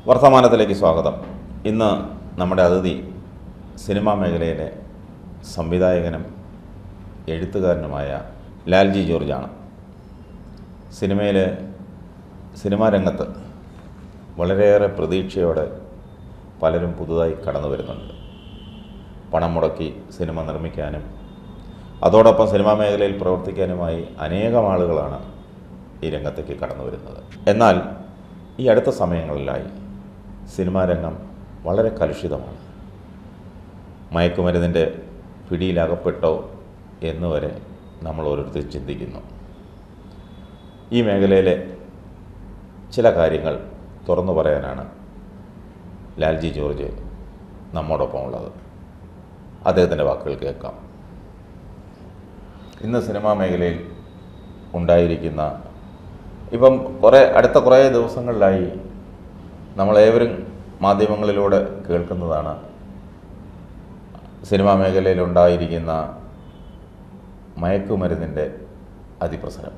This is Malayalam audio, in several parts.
വർത്തമാനത്തിലേക്ക് സ്വാഗതം ഇന്ന് നമ്മുടെ അതിഥി സിനിമാ മേഖലയിലെ സംവിധായകനും എഴുത്തുകാരനുമായ ലാൽജി ജോർജാണ് സിനിമയിലെ സിനിമാ രംഗത്ത് വളരെയേറെ പ്രതീക്ഷയോടെ പലരും പുതുതായി കടന്നു വരുന്നുണ്ട് പണം മുടക്കി സിനിമ നിർമ്മിക്കാനും അതോടൊപ്പം സിനിമാ മേഖലയിൽ പ്രവർത്തിക്കാനുമായി അനേകം ആളുകളാണ് ഈ രംഗത്തേക്ക് കടന്നു വരുന്നത് എന്നാൽ ഈ അടുത്ത സമയങ്ങളിലായി സിനിമാ രംഗം വളരെ കലുഷിതമാണ് മയക്കുമരുന്നിൻ്റെ പിടിയിലകപ്പെട്ടോ എന്ന് വരെ നമ്മൾ ഓരോരുത്തർ ചിന്തിക്കുന്നു ഈ മേഖലയിലെ ചില കാര്യങ്ങൾ തുറന്നു പറയാനാണ് ലാൽജി ജോർജ് നമ്മോടൊപ്പം ഉള്ളത് അദ്ദേഹത്തിൻ്റെ വാക്കുകൾ കേൾക്കാം ഇന്ന് സിനിമാ മേഖലയിൽ ഉണ്ടായിരിക്കുന്ന ഇപ്പം കുറേ അടുത്ത കുറേ ദിവസങ്ങളിലായി നമ്മളേവരും മാധ്യമങ്ങളിലൂടെ കേൾക്കുന്നതാണ് സിനിമാ മേഖലയിൽ ഉണ്ടായിരിക്കുന്ന മയക്കുമരുന്നിൻ്റെ അതിപ്രസരം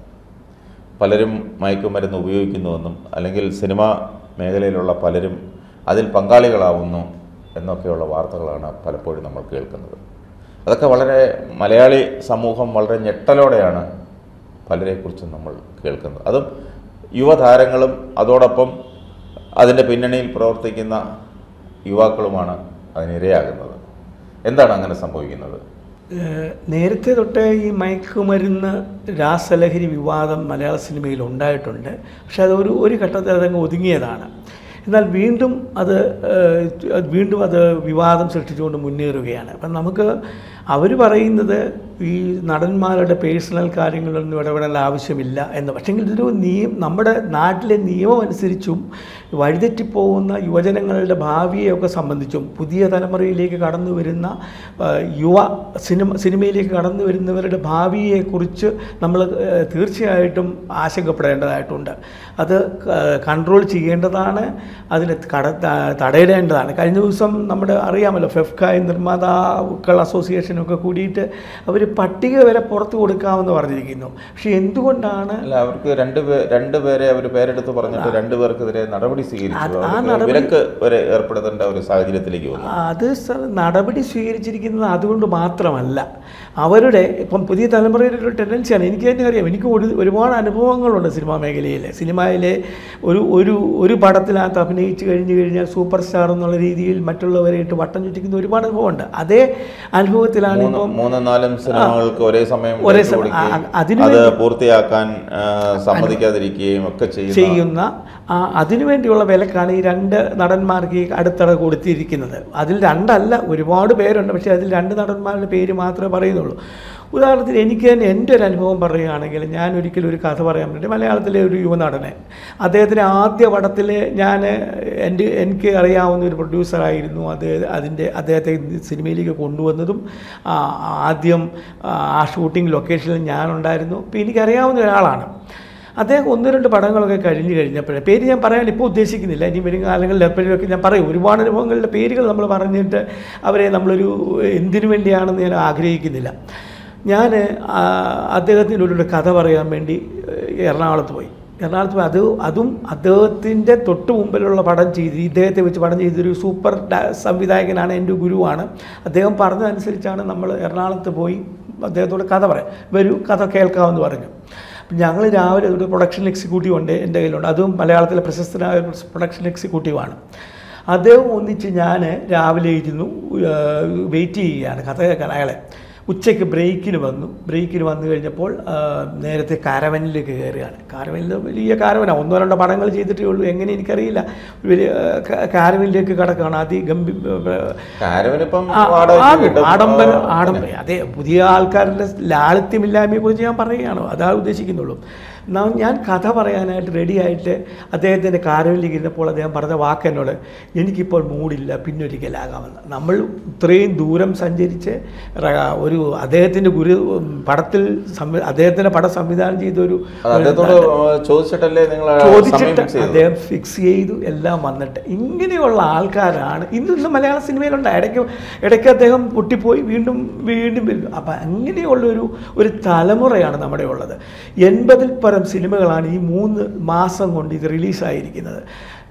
പലരും മയക്കുമരുന്ന് ഉപയോഗിക്കുന്നുവെന്നും അല്ലെങ്കിൽ സിനിമാ മേഖലയിലുള്ള പലരും അതിൽ പങ്കാളികളാവുന്നു എന്നൊക്കെയുള്ള വാർത്തകളാണ് പലപ്പോഴും നമ്മൾ കേൾക്കുന്നത് അതൊക്കെ വളരെ മലയാളി സമൂഹം വളരെ ഞെട്ടലോടെയാണ് പലരെക്കുറിച്ചും നമ്മൾ കേൾക്കുന്നത് അതും യുവതാരങ്ങളും അതോടൊപ്പം അതിൻ്റെ പിന്നണിയിൽ പ്രവർത്തിക്കുന്ന യുവാക്കളുമാണ് അതിനിരയാകുന്നത് എന്താണ് അങ്ങനെ സംഭവിക്കുന്നത് ഏഹ് നേരത്തെ തൊട്ടേ ഈ മയക്കുമരുന്ന് രാസലഹരി വിവാദം മലയാള സിനിമയിൽ ഉണ്ടായിട്ടുണ്ട് പക്ഷെ അത് ഒരു ഒരു ഘട്ടത്തിൽ അതങ്ങ് ഒതുങ്ങിയതാണ് എന്നാൽ വീണ്ടും അത് ഏഹ്, അത് വീണ്ടും അത് വിവാദം സൃഷ്ടിച്ചുകൊണ്ട് മുന്നേറുകയാണ് അപ്പം നമുക്ക് അവർ പറയുന്നത് ഈ നടന്മാരുടെ പേഴ്സണൽ കാര്യങ്ങളൊന്നും ഇടപെടേണ്ട ആവശ്യമില്ല എന്ന് പക്ഷേങ്കിൽ ഇതൊരു നിയം നമ്മുടെ നാട്ടിലെ നിയമം അനുസരിച്ചും വഴിതെറ്റിപ്പോകുന്ന യുവജനങ്ങളുടെ ഭാവിയെയൊക്കെ സംബന്ധിച്ചും പുതിയ തലമുറയിലേക്ക് കടന്നു വരുന്ന ആ, യുവ സിനിമ സിനിമയിലേക്ക് കടന്നു വരുന്നവരുടെ ഭാവിയെക്കുറിച്ച് നമ്മൾ ആ, തീർച്ചയായിട്ടും ആശങ്കപ്പെടേണ്ടതായിട്ടുണ്ട് അത് ക- കൺട്രോൾ ചെയ്യേണ്ടതാണ് അതിന് കട ത- തടയിടേണ്ടതാണ് കഴിഞ്ഞ ദിവസം നമ്മുടെ അറിയാമല്ലോ ഫെഫ്കായ് നിർമ്മാതാക്കൾ അസോസിയേഷനൊക്കെ കൂടിയിട്ട് അവർ പട്ടിക വരെ പുറത്തു കൊടുക്കാമെന്ന് പറഞ്ഞിരിക്കുന്നു പക്ഷേ എന്തുകൊണ്ടാണ് അല്ല അവർക്ക് രണ്ട് പേ രണ്ട് പേരെ അവർ പേരെടുത്ത് പറഞ്ഞിട്ട് രണ്ടു പേർക്കെതിരെ നടപടി സ്വീകരിച്ചു അത് ആ അവർക്ക് നടപടി- വിലക്ക് വരെ ഏർപ്പെടുത്തേണ്ട ഒരു സാഹചര്യത്തിലേക്ക് വന്നു അത് സ- നടപടി സ്വീകരിച്ചിരിക്കുന്നത് അതുകൊണ്ട് മാത്രമല്ല അവരുടെ ഇപ്പം പുതിയ തലമുറയുടെ ഒരു ടെൻഡൻസിയാണ് എനിക്ക് തന്നെ അറിയാം എനിക്ക് ഒരു ഒരുപാട് അനുഭവങ്ങളുണ്ട് സിനിമാ മേഖലയിൽ സിനിമയിലെ ഒരു ഒരു ഒരു പടത്തിനകത്ത് അഭിനയിച്ച് കഴിഞ്ഞ് കഴിഞ്ഞാൽ സൂപ്പർ സ്റ്റാർ എന്നുള്ള രീതിയിൽ മറ്റുള്ളവരെ ഇട്ട് വട്ടം ചുറ്റിക്കുന്ന ഒരുപാട് അനുഭവമുണ്ട് അതേ അനുഭവത്തിലാണ് മൂന്ന് ഇപ്പം മൂന്നും നാലും സിനിമകൾക്ക് ഒരേ സമയം ഒരേ വിലക്ക് സമയം, കൊടുക്കുകയും ആ, അതിനു അത് വേണ്ടി- പൂർത്തിയാക്കാൻ ആ, സമ്മതിക്കാതിരിക്കുകയും ഒക്കെ ചെയ്യുന്ന ചെയ്യുന്ന ആ, അതിനുവേണ്ടിയുള്ള വിലക്കാണ് ഈ രണ്ട് നടന്മാർക്ക് ഈ അടുത്തിട കൊടുത്തിരിക്കുന്നത് അതിൽ രണ്ടല്ല ഒരുപാട് പേരുണ്ട് പക്ഷേ അതിൽ രണ്ട് നടന്മാരുടെ പേര് മാത്രമേ പറയുന്നുള്ളൂ ഉദാഹരണത്തിന് എനിക്ക് തന്നെ എൻ്റെ ഒരു അനുഭവം പറയുകയാണെങ്കിൽ ഞാൻ ഒരിക്കലും ഒരു കഥ പറയാൻ വേണ്ടി മലയാളത്തിലെ ഒരു യുവനടനെ അദ്ദേഹത്തിൻ്റെ ആദ്യ പടത്തിൽ ഞാൻ എൻ്റെ എനിക്ക് അറിയാവുന്ന ഒരു പ്രൊഡ്യൂസറായിരുന്നു അത് അതിൻ്റെ അദ്ദേഹത്തെ സിനിമയിലേക്ക് കൊണ്ടുവന്നതും ആ, ആദ്യം ആ ഷൂട്ടിംഗ് ലൊക്കേഷനിൽ ഞാനുണ്ടായിരുന്നു അപ്പോൾ എനിക്കറിയാവുന്ന ഒരാളാണ് അദ്ദേഹം ഒന്ന് രണ്ട് പടങ്ങളൊക്കെ കഴിഞ്ഞ് കഴിഞ്ഞപ്പോഴേ പേര് ഞാൻ പറയാൻ ഇപ്പോൾ ഉദ്ദേശിക്കുന്നില്ല ഇനി വരും കാലങ്ങളിൽ എപ്പോഴൊക്കെ ഞാൻ പറയും ഒരുപാട് അനുഭവങ്ങളുടെ പേരുകൾ നമ്മൾ പറഞ്ഞിട്ട് അവരെ നമ്മളൊരു എന്തിനു വേണ്ടിയാണെന്ന് ഞാൻ ആഗ്രഹിക്കുന്നില്ല ഞാൻ അദ്ദേഹത്തിൻ്റെ ഒരു കഥ പറയാൻ വേണ്ടി ഏഹ്, എറണാകുളത്ത് പോയി എറണാകുളത്ത് പോയി അത് അതും അദ്ദേഹത്തിൻ്റെ തൊട്ട് മുമ്പിലുള്ള പടം ചെയ്ത് ഇദ്ദേഹത്തെ വെച്ച് പടം ചെയ്തൊരു സൂപ്പർ ഡ- സംവിധായകനാണ് എൻ്റെ ഗുരുവാണ് അദ്ദേഹം പറഞ്ഞതനുസരിച്ചാണ് നമ്മൾ എറണാകുളത്ത് പോയി അദ്ദേഹത്തോട് കഥ പറയാം വരൂ കഥ കേൾക്കാമെന്ന് പറഞ്ഞു ഞങ്ങൾ രാവിലെ ഒരു പ്രൊഡക്ഷൻ എക്സിക്യൂട്ടീവ് ഉണ്ട് എൻ്റെ കയ്യിലുണ്ട് അതും മലയാളത്തിലെ പ്രശസ്തനായ ഒരു പ്രൊഡക്ഷൻ എക്സിക്യൂട്ടീവാണ് അദ്ദേഹം ഒന്നിച്ച് ഞാൻ രാവിലെ ഇരുന്നു വെയിറ്റ് ചെയ്യുകയാണ് കഥ കേൾക്കാൻ അയാളെ ഉച്ചയ്ക്ക് ബ്രേക്കിന് വന്നു ബ്രേക്കിന് വന്നു കഴിഞ്ഞപ്പോൾ ആ, നേരത്തെ കാരവനിലേക്ക് കയറുകയാണ് കാരവനിൽ വലിയ കാരവനാണ് ഒന്നോ രണ്ടോ പടങ്ങൾ ചെയ്തിട്ടേ ഉള്ളൂ എങ്ങനെ എനിക്കറിയില്ല ഒരു വലിയ കാരവനിലേക്ക് കിടക്കുകയാണ് അതിഗംഭീ കാരവനിപ്പം ആ, വാടകയ്ക്ക് ആകും. കിട്ടും. ആഡംബരം ആ, ആഡംബരം അതെ പുതിയ ആൾക്കാരുടെ ലാളിത്യമില്ലായ്മയെ കുറിച്ച് ഞാൻ പറയുകയാണ് അതാ ഉദ്ദേശിക്കുന്നുള്ളൂ ന- ഞാൻ കഥ പറയാനായിട്ട് റെഡിയായിട്ട് അദ്ദേഹത്തിൻ്റെ കാരവിലേക്ക് ഇരുന്നപ്പോൾ അദ്ദേഹം പറഞ്ഞ വാക്ക് എന്നോട് എനിക്കിപ്പോൾ മൂടില്ല പിന്നൊരിക്കലാകാമെന്ന് നമ്മൾ ഇത്രയും ദൂരം സഞ്ചരിച്ച് റ- ഒരു അദ്ദേഹത്തിൻ്റെ ഗുരു പടത്തിൽ സംവി- അദ്ദേഹത്തിൻ്റെ പടം സംവിധാനം ചെയ്ത ഒരു അത് അദ്ദേഹത്തോട് ചോദിച്ചിട്ടല്ലേ നിങ്ങൾ സമയം ചോദിച്ചിട്ട് ഫിക്സ് ചെയ്തത് അദ്ദേഹം ഫിക്സ് ചെയ്തു എല്ലാം വന്നിട്ട് ഇങ്ങനെയുള്ള ആൾക്കാരാണ് ഇന്ന് മലയാള സിനിമയിലുണ്ട് ഇടയ്ക്ക് ഇടയ്ക്ക് അദ്ദേഹം പൊട്ടിപ്പോയി വീണ്ടും വീണ്ടും വരും അപ്പം അങ്ങനെയുള്ളൊരു ഒരു തലമുറയാണ് നമ്മുടെ ഉള്ളത് എൺപതിൽ പരം സിനിമകളാണ് ഈ മൂന്ന് മാസം കൊണ്ട് ഇത് റിലീസായിരിക്കുന്നത്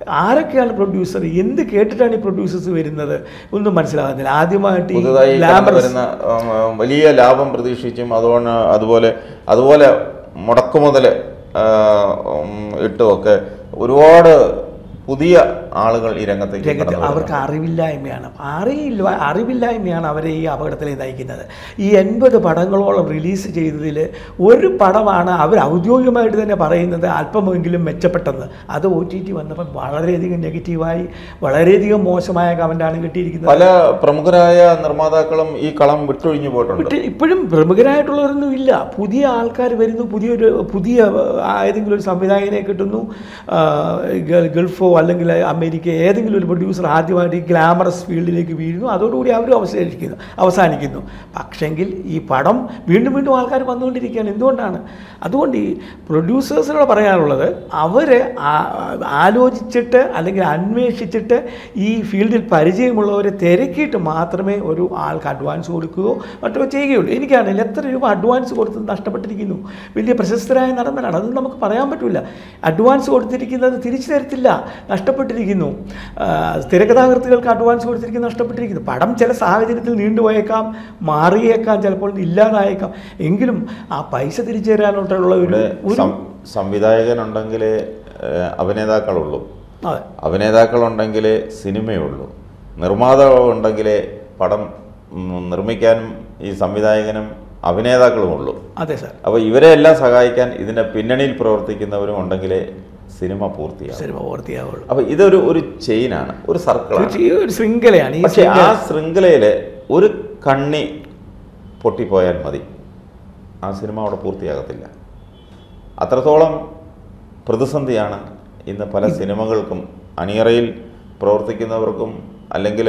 ആരൊക്കെയാണ് പ്രൊഡ്യൂസർ എന്ത് കേട്ടിട്ടാണ് ഈ പ്രൊഡ്യൂസേഴ്സ് വരുന്നത് ഒന്നും മനസ്സിലാകുന്നില്ല ആദ്യമായിട്ട് ഈ പുതുതായി കടന്നു ഗ്ലാമറസ് വരുന്ന ഉം, ഉം, വലിയ ലാഭം പ്രതീക്ഷിച്ചും അതുകൊണ്ട് അതുപോലെ അതുപോലെ മുടക്കുമുതൽ ഇട്ടുമൊക്കെ ഒരുപാട് പുതിയ ആളുകൾ ഈ രംഗത്തേക്ക് രംഗത്ത് കടന്നു അവർക്ക് വരുന്നുണ്ട്. അറിവില്ലായ്മയാണ് അറിയില്ല അറിവില്ലായ്മയാണ് അവരെ ഈ അപകടത്തിലേക്ക് നയിക്കുന്നത് ഈ എൺപത് പടങ്ങളോളം റിലീസ് ചെയ്തതിൽ ഒരു പടമാണ് അവർ ഔദ്യോഗികമായിട്ട് തന്നെ പറയുന്നത് അല്പമെങ്കിലും മെച്ചപ്പെട്ടത് അത് ഒ ടി ടി വന്നപ്പോൾ വളരെയധികം നെഗറ്റീവായി വളരെയധികം മോശമായ കമൻ്റാണ് കിട്ടിയിരിക്കുന്നത് പല പ്രമുഖരായ നിർമ്മാതാക്കളും ഈ കളം വിട്ടൊഴിഞ്ഞു പോയിട്ടുണ്ട് വിട്ട് ഇപ്പോഴും പ്രമുഖരായിട്ടുള്ളവരൊന്നും ഇല്ല പുതിയ ആൾക്കാർ വരുന്നു പുതിയൊരു പുതിയ ആ, ഏതെങ്കിലും ഒരു സംവിധായകനെ കിട്ടുന്നു ആ, ഗ- ഗൾഫോ അല്ലെങ്കിൽ അമേരിക്ക ഏതെങ്കിലും ഒരു പ്രൊഡ്യൂസർ ആദ്യമായിട്ട് ഈ ഗ്ലാമറസ് ഫീൽഡിലേക്ക് വീഴുന്നു അതോടുകൂടി അവരും അവസാനിക്കുന്നു അവസാനിക്കുന്നു പക്ഷെങ്കിൽ ഈ പടം വീണ്ടും വീണ്ടും ആൾക്കാർ വന്നുകൊണ്ടിരിക്കുകയാണ് എന്തുകൊണ്ടാണ് അതുകൊണ്ട് ഈ പ്രൊഡ്യൂസേഴ്സിനോട് പറയാനുള്ളത് അവർ ആലോചിച്ചിട്ട് അല്ലെങ്കിൽ അന്വേഷിച്ചിട്ട് ഈ ഫീൽഡിൽ പരിചയമുള്ളവരെ തിരക്കിയിട്ട് മാത്രമേ ഒരു ആൾക്ക് അഡ്വാൻസ് കൊടുക്കുകയോ മറ്റോ ചെയ്യുകയുള്ളൂ എനിക്കാണെങ്കിൽ എത്ര രൂപ അഡ്വാൻസ് കൊടുത്ത് നഷ്ടപ്പെട്ടിരിക്കുന്നു വലിയ പ്രശസ്തരായ നടന്മാരാണ് അത് നമുക്ക് പറയാൻ പറ്റില്ല അഡ്വാൻസ് കൊടുത്തിരിക്കുന്നത് തിരിച്ചു തരത്തില്ല നഷ്ടപ്പെട്ടിരിക്കുന്നു ആ, തിരക്കഥാകൃത്തുകൾക്ക് അഡ്വാൻസ് കൊടുത്തിരിക്കുന്നത് നഷ്ടപ്പെട്ടിരിക്കുന്നു പടം ചില സാഹചര്യത്തിൽ നീണ്ടുപോയേക്കാം മാറിയേക്കാം ചിലപ്പോൾ ഇല്ലാതായേക്കാം എങ്കിലും ആ പൈസ തിരിച്ചു തരാനുള്ള ഒരു ഇവിടെ ഒരു സം- സംവിധായകനുണ്ടെങ്കിലേ ഏഹ്, അഭിനേതാക്കളുള്ളൂ അതെ അഭിനേതാക്കളുണ്ടെങ്കിലേ സിനിമയുള്ളൂ നിർമ്മാതാവ് ഉണ്ടെങ്കിലേ പടം ഉം, നിർമ്മിക്കാനും ഈ സംവിധായകനും അഭിനേതാക്കളുമുള്ളൂ അതെ സാർ അപ്പോൾ ഇവരെ എല്ലാം സഹായിക്കാൻ ഇതിൻ്റെ പിന്നണിയിൽ പ്രവർത്തിക്കുന്നവരും ഉണ്ടെങ്കിലേ സിനിമ പൂർത്തിയാകും സിനിമ പൂർത്തിയാവുള്ളൂ അപ്പോൾ ഇതൊരു ഒരു ചെയിനാണ് ഒരു സർക്കിളാണ് തീർച്ചയായും ഒരു ശൃംഖലയാണ് ഈ പക്ഷേ ആ ശൃംഖല ശൃംഖലയിൽ ഒരു കണ്ണി പൊട്ടിപ്പോയാൽ മതി ആ സിനിമ അവിടെ പൂർത്തിയാകത്തില്ല അത്രത്തോളം പ്രതിസന്ധിയാണ് ഇന്ന് പല സിനിമകൾക്കും അണിയറയിൽ പ്രവർത്തിക്കുന്നവർക്കും അല്ലെങ്കിൽ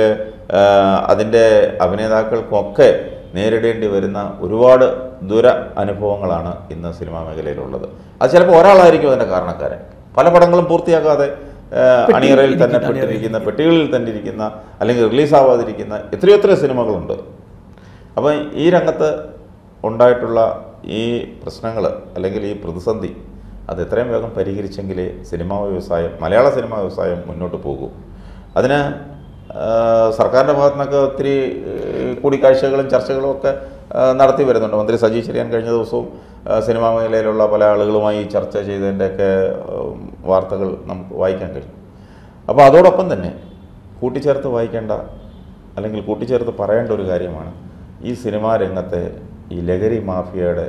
അതിൻ്റെ അഭിനേതാക്കൾക്കുമൊക്കെ നേരിടേണ്ടി വരുന്ന ഒരുപാട് ദുര അനുഭവങ്ങളാണ് ഇന്ന് സിനിമാ മേഖലയിലുള്ളത് അത് ചിലപ്പോൾ ഒരാളായിരിക്കും അതിൻ്റെ കാരണക്കാരൻ പല പടങ്ങളും പൂർത്തിയാക്കാതെ ആ, അണിയറയിൽ തന്നെ ഇരിക്കുന്ന, പെട്ടിരിക്കുന്ന പെട്ടികളിൽ തന്നെ ഇരിക്കുന്ന അല്ലെങ്കിൽ റിലീസാവാതിരിക്കുന്ന എത്രയോ എത്രയോ സിനിമകളുണ്ട് അപ്പോൾ ഈ രംഗത്ത് ഉണ്ടായിട്ടുള്ള ഈ പ്രശ്നങ്ങൾ അല്ലെങ്കിൽ ഈ പ്രതിസന്ധി അത് എത്രയും വേഗം പരിഹരിച്ചെങ്കിലേ സിനിമാ വ്യവസായം മലയാള സിനിമാ വ്യവസായം മുന്നോട്ട് പോകൂ അതിന് ആ, സർക്കാരിൻ്റെ ഭാഗത്തു നിന്നൊക്കെ ഒത്തിരി ഏ, കൂടിക്കാഴ്ചകളും ചർച്ചകളും ഒക്കെ ആ, നടത്തി വരുന്നുണ്ട് മന്ത്രി സജി ചെറിയാൻ കഴിഞ്ഞ ദിവസവും ആ, സിനിമാ മേഖലയിലുള്ള പല ആളുകളുമായി ചർച്ച ചെയ്തതിൻ്റെയൊക്കെ ഉം, വാർത്തകൾ നമുക്ക് വായിക്കാൻ കഴിയും അപ്പോൾ അതോടൊപ്പം തന്നെ കൂട്ടിച്ചേർത്ത് വായിക്കേണ്ട അല്ലെങ്കിൽ കൂട്ടിച്ചേർത്ത് പറയേണ്ട ഒരു കാര്യമാണ് ഈ സിനിമാ രംഗത്തെ ഈ ലഹരി മാഫിയയുടെ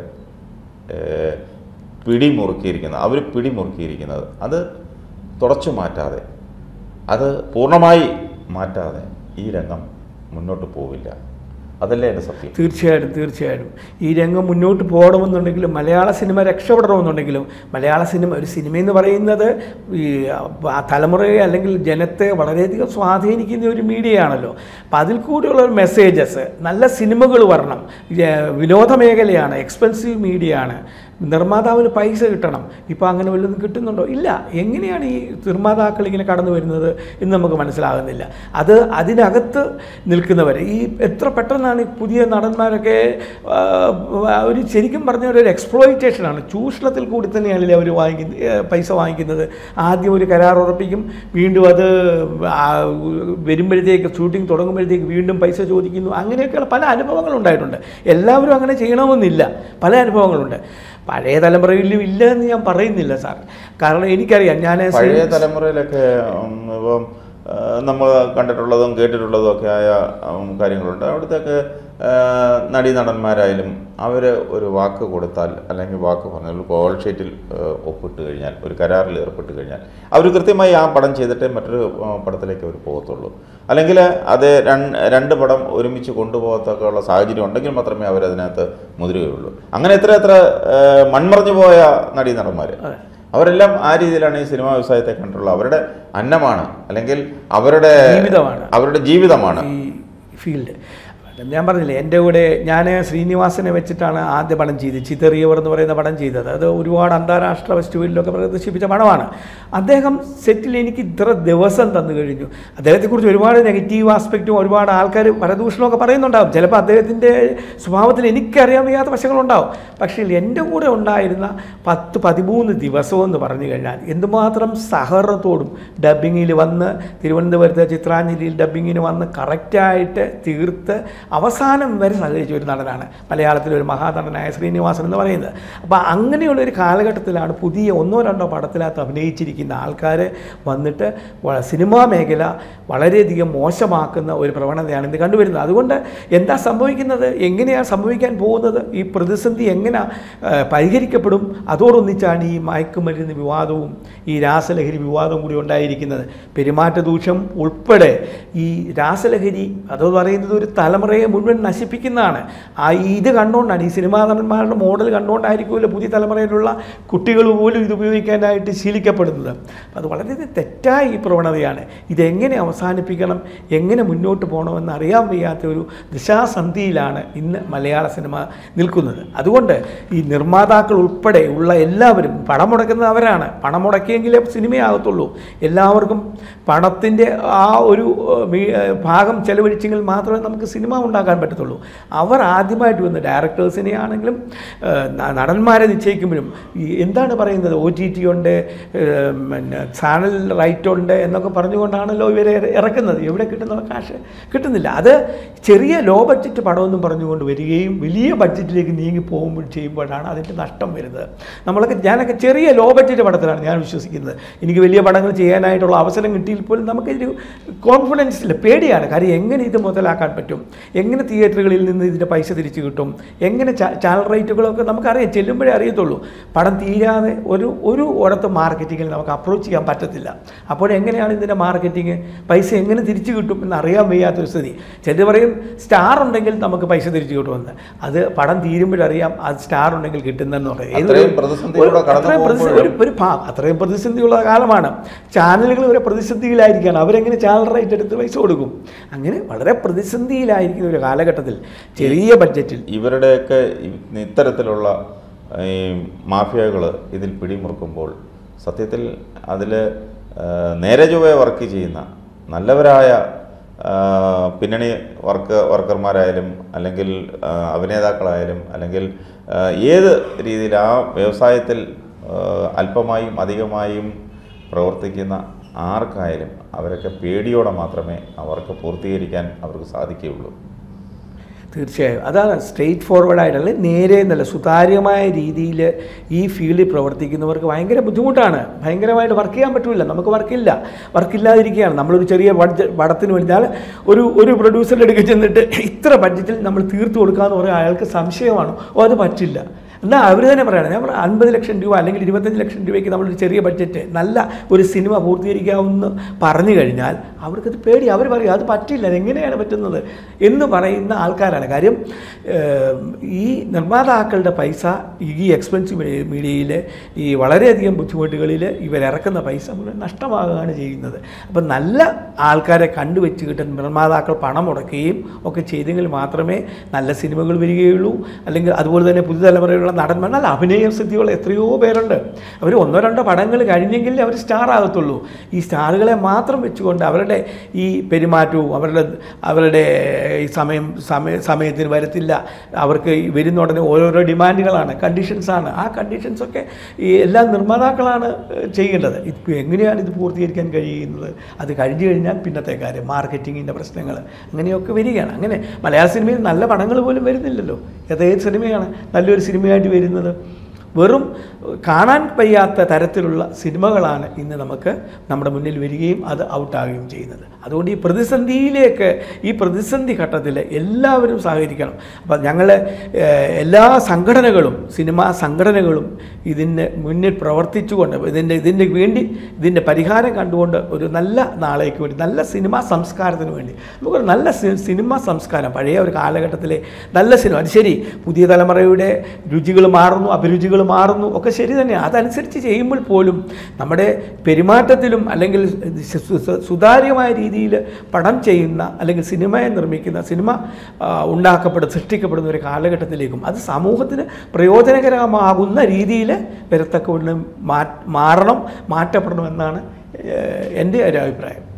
ഏഹ്, പിടി മുറുക്കിയിരിക്കുന്നത് അവർ പിടി മുറുക്കിയിരിക്കുന്നത് അത് തുടച്ചു മാറ്റാതെ അത് പൂർണ്ണമായി മാറ്റാതെ ഈ രംഗം മുന്നോട്ട് പോവില്ല അതല്ലേ എൻ്റെ സത്യം തീർച്ചയായിട്ടും തീർച്ചയായിട്ടും ഈ രംഗം മുന്നോട്ട് പോകണമെന്നുണ്ടെങ്കിലും മലയാള സിനിമ രക്ഷപ്പെടണമെന്നുണ്ടെങ്കിലും മലയാള സിനിമ ഒരു സിനിമ എന്ന് പറയുന്നത് ഈ ആ തലമുറയെ അല്ലെങ്കിൽ ജനത്തെ വളരെയധികം സ്വാധീനിക്കുന്ന ഒരു മീഡിയയാണല്ലോ അപ്പം അതിൽ കൂടിയുള്ള ഒരു മെസ്സേജസ് നല്ല സിനിമകൾ വരണം ഇത് വിനോദ മേഖലയാണ് എക്സ്പെൻസീവ് മീഡിയ ആണ് നിർമ്മാതാവിന് പൈസ കിട്ടണം ഇപ്പോൾ അങ്ങനെ വല്ലതും കിട്ടുന്നുണ്ടോ ഇല്ല എങ്ങനെയാണ് ഈ നിർമ്മാതാക്കൾ ഇങ്ങനെ കടന്നു വരുന്നത് എന്ന് നമുക്ക് മനസ്സിലാകുന്നില്ല അത് അതിനകത്ത് നിൽക്കുന്നവർ ഈ എത്ര പെട്ടെന്നാണ് ഈ പുതിയ നടന്മാരൊക്കെ ആ, ഒരു ശരിക്കും പറഞ്ഞ ഒരു എക്സ്പ്ലോയിറ്റേഷനാണ് ചൂഷണത്തിൽ കൂടി തന്നെയാണ് അവർ വാങ്ങിക്കുന്നത് ഏ, പൈസ വാങ്ങിക്കുന്നത് ആദ്യം ഒരു കരാർ ഉറപ്പിക്കും വീണ്ടും അത് ആ, വരുമ്പോഴത്തേക്ക് ഷൂട്ടിംഗ് തുടങ്ങുമ്പോഴത്തേക്ക് വീണ്ടും പൈസ ചോദിക്കുന്നു അങ്ങനെയൊക്കെയുള്ള പല അനുഭവങ്ങളും ഉണ്ടായിട്ടുണ്ട് എല്ലാവരും അങ്ങനെ ചെയ്യണമെന്നില്ല പല അനുഭവങ്ങളുണ്ട് പഴയ തലമുറയിലും ഇല്ല എന്ന് ഞാൻ പറയുന്നില്ല സാർ കാരണം എനിക്കറിയാം ഞാൻ പഴയ തലമുറയിലൊക്കെ ഉം, ഇപ്പം ആ, നമ്മൾ കണ്ടിട്ടുള്ളതും കേട്ടിട്ടുള്ളതും ഒക്കെ ആയ ഉം, കാര്യങ്ങളുണ്ട് അവിടുത്തെയൊക്കെ ആ, നടീനടന്മാരായാലും അവർ ഒരു വാക്ക് കൊടുത്താൽ അല്ലെങ്കിൽ വാക്ക് പറഞ്ഞാൽ ഒരു കോൾ ഷീറ്റിൽ ആ, ഒപ്പിട്ട് കഴിഞ്ഞാൽ ഒരു കരാറിൽ ഏർപ്പെട്ട് കഴിഞ്ഞാൽ അവർ കൃത്യമായി ആ പടം ചെയ്തിട്ടേ മറ്റൊരു ആ, പടത്തിലേക്ക് അവർ പോകത്തുള്ളൂ അല്ലെങ്കിൽ അത് രണ്ട് രണ്ട് പടം ഒരുമിച്ച് കൊണ്ടുപോകത്തൊക്കെ ഉള്ള സാഹചര്യം ഉണ്ടെങ്കിൽ മാത്രമേ അവരതിനകത്ത് മുതിരുകയുള്ളൂ അങ്ങനെ എത്ര എത്ര ആ, മൺമറഞ്ഞു പോയ നടീനടന്മാർ അതെ. അവരെല്ലാം ആ രീതിയിലാണ് ഈ സിനിമാ വ്യവസായത്തെ കണ്ടുള്ളത് അവരുടെ അന്നമാണ് അല്ലെങ്കിൽ അവരുടെ ജീവിതമാണ്. അവരുടെ ജീവിതമാണ് ഈ ഫീൽഡ് അത് ഞാൻ പറഞ്ഞില്ലേ എൻ്റെ കൂടെ ഞാൻ ശ്രീനിവാസനെ വെച്ചിട്ടാണ് ആദ്യ പടം ചെയ്തത് ചിതറിയവർ എന്ന് പറയുന്ന പടം ചെയ്തത് അത് ഒരുപാട് അന്താരാഷ്ട്ര ഫെസ്റ്റിവലിലൊക്കെ പ്രദർശിപ്പിച്ച പടമാണ് അദ്ദേഹം സെറ്റിൽ എനിക്ക് ഇത്ര ദിവസം തന്നു കഴിഞ്ഞു അദ്ദേഹത്തെക്കുറിച്ച് ഒരുപാട് നെഗറ്റീവ് ആസ്പെക്റ്റും ഒരുപാട് ആൾക്കാർ പരദൂഷണമൊക്കെ പറയുന്നുണ്ടാവും ചിലപ്പോൾ അദ്ദേഹത്തിൻ്റെ സ്വഭാവത്തിൽ എനിക്കറിയാൻ വയ്യാത്ത വശങ്ങളുണ്ടാവും പക്ഷേ എൻ്റെ കൂടെ ഉണ്ടായിരുന്ന പത്ത് പതിമൂന്ന് ദിവസം എന്ന് പറഞ്ഞു കഴിഞ്ഞാൽ എന്തുമാത്രം സഹകരണത്തോടും ഡബ്ബിങ്ങിൽ വന്ന് തിരുവനന്തപുരത്തെ ചിത്രാഞ്ജലിയിൽ ഡബ്ബിങ്ങിന് വന്ന് കറക്റ്റായിട്ട് തീർത്ത് അവസാനം വരെ സഹകരിച്ച ഒരു നടനാണ് മലയാളത്തിലെ ഒരു മഹാനടനായ ശ്രീനിവാസൻ എന്ന് പറയുന്നത് അപ്പോൾ അങ്ങനെയുള്ള ഒരു കാലഘട്ടത്തിലാണ് പുതിയ ഒന്നോ രണ്ടോ പടത്തിനകത്ത് അഭിനയിച്ചിരിക്കുന്ന ആൾക്കാർ വന്നിട്ട് വ- സിനിമാ മേഖല വളരെയധികം മോശമാക്കുന്ന ഒരു പ്രവണതയാണ് ഇന്ന് കണ്ടുവരുന്നത് അതുകൊണ്ട് എന്താ സംഭവിക്കുന്നത് എങ്ങനെയാണ് സംഭവിക്കാൻ പോകുന്നത് ഈ പ്രതിസന്ധി എങ്ങനെ ആ, പരിഹരിക്കപ്പെടും അതോടൊന്നിച്ചാണ് ഈ മയക്കുമരുന്ന് വിവാദവും ഈ രാസലഹരി വിവാദവും കൂടി ഉണ്ടായിരിക്കുന്നത് പെരുമാറ്റ ദൂഷ്യം ഉൾപ്പെടെ ഈ രാസലഹരി അത് പറയുന്നത് ഒരു തലമുറയെ മുഴുവൻ നശിപ്പിക്കുന്നതാണ് ആ ഇത് കണ്ടുകൊണ്ടാണ് ഈ സിനിമാ നടന്മാരുടെ മോഡൽ കണ്ടുകൊണ്ടായിരിക്കുമല്ലോ പുതിയ തലമുറയിലുള്ള കുട്ടികൾ പോലും ഇത് ഉപയോഗിക്കാനായിട്ട് ശീലിക്കപ്പെടുന്നത് അപ്പോൾ അത് വളരെ തെറ്റായ ഈ പ്രവണതയാണ് ഇതെങ്ങനെ അവസാനിപ്പിക്കണം എങ്ങനെ മുന്നോട്ട് പോകണമെന്ന് അറിയാൻ വയ്യാത്ത ഒരു ദിശാസന്ധിയിലാണ് ഇന്ന് മലയാള സിനിമ നിൽക്കുന്നത് അതുകൊണ്ട് ഈ നിർമ്മാതാക്കൾ ഉൾപ്പെടെ ഉള്ള എല്ലാവരും പണം മുടക്കുന്നത് അവരാണ് പണം മുടക്കിയെങ്കിലേ സിനിമയാകത്തുള്ളൂ എല്ലാവർക്കും പണത്തിൻ്റെ ആ ഒരു ഏഹ്, മീ- ഏഹ്, ഭാഗം ചെലവഴിച്ചെങ്കിൽ മാത്രമേ നമുക്ക് സിനിമ ഉണ്ടാക്കാൻ പറ്റത്തുള്ളൂ അവർ ആദ്യമായിട്ട് വന്ന് ഡയറക്ടേഴ്സിനെ ആണെങ്കിലും ഏഹ്, ന- നടന്മാരെ നിശ്ചയിക്കുമ്പോഴും ഈ എന്താണ് പറയുന്നത് ഒ ടി ടി ഉണ്ട് ഏഹ്, പിന്നെ ചാനൽ റൈറ്റ് ഉണ്ട് എന്നൊക്കെ പറഞ്ഞുകൊണ്ടാണല്ലോ ഇവരെ ഇറക്കുന്നത് എവിടെ കിട്ടുന്ന കാശ് കിട്ടുന്നില്ല അത് ചെറിയ ലോ ബഡ്ജറ്റ് പടമെന്നും പറഞ്ഞുകൊണ്ട് വരികയും വലിയ ബഡ്ജറ്റിലേക്ക് നീങ്ങി പോകുമ്പോൾ ചെയ്യുമ്പോഴാണ് അതിൻ്റെ നഷ്ടം വരുന്നത് നമ്മളൊക്കെ ഞാനൊക്കെ ചെറിയ ലോ ബഡ്ജറ്റ് പടത്തിലാണ് ഞാൻ വിശ്വസിക്കുന്നത് എനിക്ക് വലിയ പടങ്ങൾ ചെയ്യാനായിട്ടുള്ള അവസരം കിട്ടിയിൽ പോലും നമുക്കൊരു കോൺഫിഡൻസ് ഇല്ല പേടിയാണ് കാര്യം എങ്ങനെ ഇത് മുതലാക്കാൻ പറ്റും എങ്ങനെ തിയേറ്ററുകളിൽ നിന്ന് ഇതിൻ്റെ പൈസ തിരിച്ചു കിട്ടും എങ്ങനെ ചാ- ചാനൽ റേറ്റുകളൊക്കെ നമുക്കറിയാം ചെല്ലുമ്പോഴേ അറിയത്തുള്ളൂ പടം തീരാതെ ഒരു ഒരു ഇടത്ത് മാർക്കറ്റിങ്ങിൽ നമുക്ക് അപ്രോച്ച് ചെയ്യാൻ പറ്റത്തില്ല അപ്പോൾ എങ്ങനെയാണ് ഇതിൻ്റെ മാർക്കറ്റിങ് പൈസ എങ്ങനെ തിരിച്ചു കിട്ടും എന്ന് അറിയാൻ വയ്യാത്തൊരു സ്ഥിതി ചിലർ പറയും സ്റ്റാർ ഉണ്ടെങ്കിൽ നമുക്ക് പൈസ തിരിച്ചു കിട്ടുമെന്ന് അത് പടം തീരുമ്പോഴറിയാം അത് സ്റ്റാർ ഉണ്ടെങ്കിൽ കിട്ടുന്നതെന്ന് പറയും ഏതൊരു- അത്രയും പ്രതിസന്ധിയിലൂടെ ഒരു- കടന്നു അത്രയും പ്രതിസന്ധി- ഒരു പോകുമ്പോഴും ഒരു ഭാ- അത്രയും പ്രതിസന്ധിയുള്ള കാലമാണ് ചാനലുകൾ വരെ പ്രതിസന്ധിയിലായിരിക്കുകയാണ് അവരെങ്ങനെ ചാനൽ റേറ്റ് എടുത്ത് പൈസ കൊടുക്കും അങ്ങനെ വളരെ പ്രതിസന്ധിയിലായിരിക്കുന്ന ഒരു കാലഘട്ടത്തിൽ ചെറിയ ബഡ്ജറ്റിൽ ഇവരുടെയൊക്കെ ഇ- ഇത്തരത്തിലുള്ള ഈ മാഫിയകൾ ഇതിൽ പിടിമുറുക്കുമ്പോൾ സത്യത്തിൽ അതിൽ നേരെ ചൊവ്വേ വർക്ക് ചെയ്യുന്ന നല്ലവരായ ആ, പിന്നണി വർക്ക് വർക്കർമാരായാലും അല്ലെങ്കിൽ ആ, അഭിനേതാക്കളായാലും അല്ലെങ്കിൽ ആ, ഏത് രീതിയിൽ ആ വ്യവസായത്തിൽ ആ, അല്പമായും അധികമായും പ്രവർത്തിക്കുന്ന ആർക്കായാലും അവരൊക്കെ പേടിയോടെ മാത്രമേ അവർക്ക് പൂർത്തീകരിക്കാൻ അവർക്ക് സാധിക്കുകയുള്ളൂ തീർച്ചയായും അതാണ് സ്ട്രെയിറ്റ് ഫോർവേഡായിട്ടുള്ള നേരെ എന്നല്ല സുതാര്യമായ രീതിയിൽ ഈ ഫീൽഡിൽ പ്രവർത്തിക്കുന്നവർക്ക് ഭയങ്കര ബുദ്ധിമുട്ടാണ് ഭയങ്കരമായിട്ട് വർക്ക് ചെയ്യാൻ പറ്റില്ല നമുക്ക് വർക്കില്ല വർക്കില്ലാതിരിക്കുകയാണ് നമ്മളൊരു ചെറിയ ബഡ്ജറ്റ് പടത്തിന് വേണ്ടിയാൽ ഒരു ഒരു പ്രൊഡ്യൂസറുടെ അടുക്കൽ ചെന്നിട്ട് ഇത്ര ബഡ്ജറ്റിൽ നമ്മൾ തീർത്തു കൊടുക്കാമെന്ന് പറയാൻ അയാൾക്ക് സംശയമാണ് ഓ അത് പറ്റില്ല എന്നാൽ അവർ തന്നെ പറയണം ഞാൻ പറയാം അൻപത് ലക്ഷം രൂപ അല്ലെങ്കിൽ ഇരുപത്തഞ്ച് ലക്ഷം രൂപയ്ക്ക് നമ്മളൊരു ചെറിയ ബഡ്ജറ്റ് നല്ല ഒരു സിനിമ പൂർത്തീകരിക്കാമെന്ന് പറഞ്ഞു കഴിഞ്ഞാൽ അവർക്കത് പേടി അവർ പറയും അത് പറ്റില്ല അതെങ്ങനെയാണ് പറ്റുന്നത് എന്ന് പറയുന്ന ആൾക്കാരാണ് കാര്യം ഏഹ്, ഈ നിർമ്മാതാക്കളുടെ പൈസ ഈ എക്സ്പെൻസീവ് മീഡിയയിൽ ഈ വളരെയധികം ബുദ്ധിമുട്ടുകളിൽ ഇവരിറക്കുന്ന പൈസ മുഴുവൻ നഷ്ടമാകുകയാണ് ചെയ്യുന്നത് അപ്പം നല്ല ആൾക്കാരെ കണ്ടുവച്ച് കിട്ടുന്ന നിർമ്മാതാക്കൾ പണം മുടക്കുകയും ഒക്കെ ചെയ്തെങ്കിൽ മാത്രമേ നല്ല സിനിമകൾ വരികയുള്ളൂ അല്ലെങ്കിൽ അതുപോലെ തന്നെ പുതുതലമുറയിലുള്ള നടന്മാർ നല്ല അഭിനയ സിദ്ധികൾ എത്രയോ പേരുണ്ട് അവർ ഒന്നോ രണ്ടോ പടങ്ങൾ കഴിഞ്ഞെങ്കിൽ അവർ സ്റ്റാർ ആകത്തുള്ളൂ ഈ സ്റ്റാറുകളെ മാത്രം വെച്ചുകൊണ്ട് അവരുടെ ഈ പെരുമാറ്റവും അവരുടെ അവരുടെ ഈ സമയം സമയ സമയത്തിന് വരത്തില്ല അവർക്ക് ഈ വരുന്ന ഉടനെ ഓരോരോ ഡിമാൻഡുകളാണ് കണ്ടീഷൻസാണ് ആ കണ്ടീഷൻസൊക്കെ ഈ എല്ലാ നിർമ്മാതാക്കളാണ് ഏഹ്, ചെയ്യേണ്ടത് ഇപ്പോൾ എങ്ങനെയാണ് ഇത് പൂർത്തീകരിക്കാൻ കഴിയുന്നത് അത് കഴിഞ്ഞു കഴിഞ്ഞാൽ പിന്നത്തെ കാര്യം മാർക്കറ്റിങ്ങിൻ്റെ പ്രശ്നങ്ങൾ അങ്ങനെയൊക്കെ വരികയാണ് അങ്ങനെ മലയാള സിനിമയിൽ നല്ല പടങ്ങൾ പോലും വരുന്നില്ലല്ലോ ഏതേത് സിനിമയാണ് നല്ലൊരു സിനിമയായിട്ട് വരുന്നത് വെറും കാണാൻ വയ്യാത്ത തരത്തിലുള്ള സിനിമകളാണ് ഇന്ന് നമുക്ക് നമ്മുടെ മുന്നിൽ വരികയും അത് ഔട്ടാകുകയും ചെയ്യുന്നത് അതുകൊണ്ട് ഈ പ്രതിസന്ധിയിലേക്ക് ഈ പ്രതിസന്ധി ഘട്ടത്തിൽ എല്ലാവരും സഹകരിക്കണം അപ്പം ഞങ്ങൾ എല്ലാ സംഘടനകളും സിനിമാ സംഘടനകളും ഇതിന് മുന്നിൽ പ്രവർത്തിച്ചുകൊണ്ട് ഇതിൻ്റെ ഇതിൻ്റെ വേണ്ടി ഇതിൻ്റെ പരിഹാരം കണ്ടുകൊണ്ട് ഒരു നല്ല നാളേക്ക് വേണ്ടി നല്ല സിനിമാ സംസ്കാരത്തിന് വേണ്ടി നമുക്കൊരു നല്ല സി- സിനിമാ സംസ്കാരം പഴയ ഒരു കാലഘട്ടത്തിലെ നല്ല സിനിമ അത് ശരി പുതിയ തലമുറയുടെ രുചികൾ മാറുന്നു അഭിരുചികൾ മാറുന്നു ഒക്കെ ശരി തന്നെയാണ് അതനുസരിച്ച് ചെയ്യുമ്പോൾ പോലും നമ്മുടെ പെരുമാറ്റത്തിലും അല്ലെങ്കിൽ സു- സു- സു- സുതാര്യമായ രീതിയിൽ പടം ചെയ്യുന്ന അല്ലെങ്കിൽ സിനിമയെ നിർമ്മിക്കുന്ന സിനിമ ആ, ഉണ്ടാക്കപ്പെടുന്ന സൃഷ്ടിക്കപ്പെടുന്ന ഒരു കാലഘട്ടത്തിലേക്കും അത് സമൂഹത്തിന് പ്രയോജനകരമാകുന്ന രീതിയിൽ വരത്തക്കവണ്ണം മാ മാറണം മാറ്റപ്പെടണം എന്നാണ് ഏഹ്, എൻ്റെ ഒരു അഭിപ്രായം